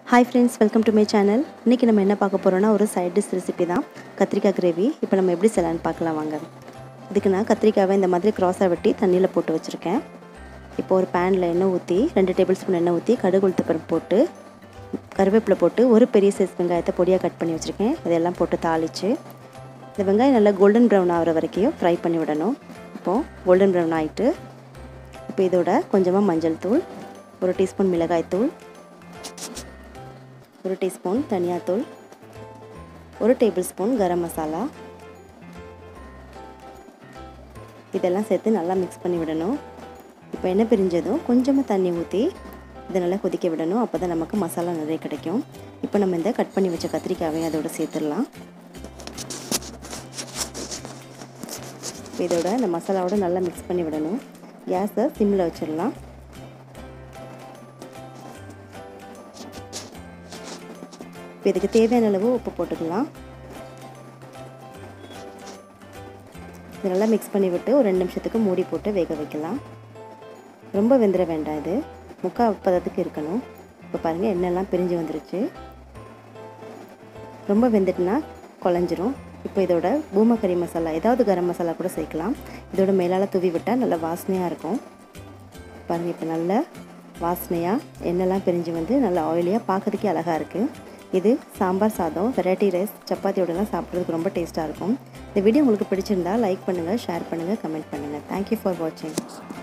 hi friends welcome to my channel இன்றைக்கி நம்ம என்ன பார்க்க போகிறோன்னா ஒரு சைட் டிஷ் ரெசிபி தான் கத்திரிக்காய் கிரேவி இப்போ நம்ம எப்படி செய்யலான்னு பார்க்கலாம் வாங்க இதுக்கு நான் கத்திரிக்காவை இந்த மாதிரி க்ராஸாக வெட்டி தண்ணியில் போட்டு வச்சுருக்கேன் இப்போ ஒரு பேனில் எண்ணெய் ஊற்றி ரெண்டு டேபிள் ஸ்பூன் எண்ணெய் ஊற்றி கடுகு உளுத்தப்பருப்பு போட்டு கருவேப்பிலை போட்டு ஒரு பெரிய சைஸ் வெங்காயத்தை பொடியாக கட் பண்ணி வச்சுருக்கேன் இதெல்லாம் போட்டு தாளித்து இந்த வெங்காயம் நல்லா கோல்டன் ப்ரௌன் ஆகிற வரைக்கும் ஃப்ரை பண்ணி விடணும் இப்போது கோல்டன் ப்ரௌன் ஆகிட்டு இப்போ இதோட கொஞ்சமாக மஞ்சள் தூள் ஒரு டீஸ்பூன் மிளகாய் தூள் ஒரு டீஸ்பூன் தனியாத்தூள் ஒரு டேபிள் ஸ்பூன் கரம் மசாலா இதெல்லாம் சேர்த்து நல்லா மிக்ஸ் பண்ணி விடணும் இப்போ எண்ணெய் பிரிஞ்சதும் கொஞ்சமாக தண்ணி ஊற்றி இதை நல்லா கொதிக்க விடணும் அப்போ தான் நமக்கு மசாலா நிறைய கிடைக்கும் இப்போ நம்ம இந்த கட் பண்ணி வச்ச கத்திரிக்காவையும் அதோட சேர்த்துடலாம் இப்போ இதோட இந்த மசாலாவோட நல்லா மிக்ஸ் பண்ணி விடணும் கேஸை சிம்மில் வச்சிடலாம் இப்போ இதுக்கு தேவையான அளவு உப்பு போட்டுக்கலாம் இது நல்லா மிக்ஸ் பண்ணி விட்டு ஒரு ரெண்டு நிமிஷத்துக்கு மூடி போட்டு வேக வைக்கலாம் ரொம்ப வெந்துட வேண்டாம் இது முக்கால் பதத்துக்கு இருக்கணும் இப்போ பாருங்கள் எண்ணெய்லாம் பிரிஞ்சு வந்துருச்சு ரொம்ப வெந்துட்டுனா குழஞ்சிரும் இப்போ இதோட பூமக்கறி மசாலா ஏதாவது கரம் மசாலா கூட சேர்க்கலாம் இதோட மேலால் தூவி விட்டால் நல்லா வாசனையாக இருக்கும் பாருங்கள் இப்போ நல்ல வாசனையாக எண்ணெய்லாம் பிரிஞ்சு வந்து நல்லா ஆயிலியாக பார்க்கறதுக்கே அழகாக இருக்குது இது சாம்பார் சாதம் வெரைட்டி ரைஸ் சப்பாத்தியோடலாம் சாப்பிட்றதுக்கு ரொம்ப டேஸ்ட்டாக இருக்கும் இந்த வீடியோ உங்களுக்கு பிடிச்சிருந்தா லைக் பண்ணுங்கள் ஷேர் பண்ணுங்கள் கமெண்ட் பண்ணுங்கள் தேங்க்யூ ஃபார் வாட்சிங்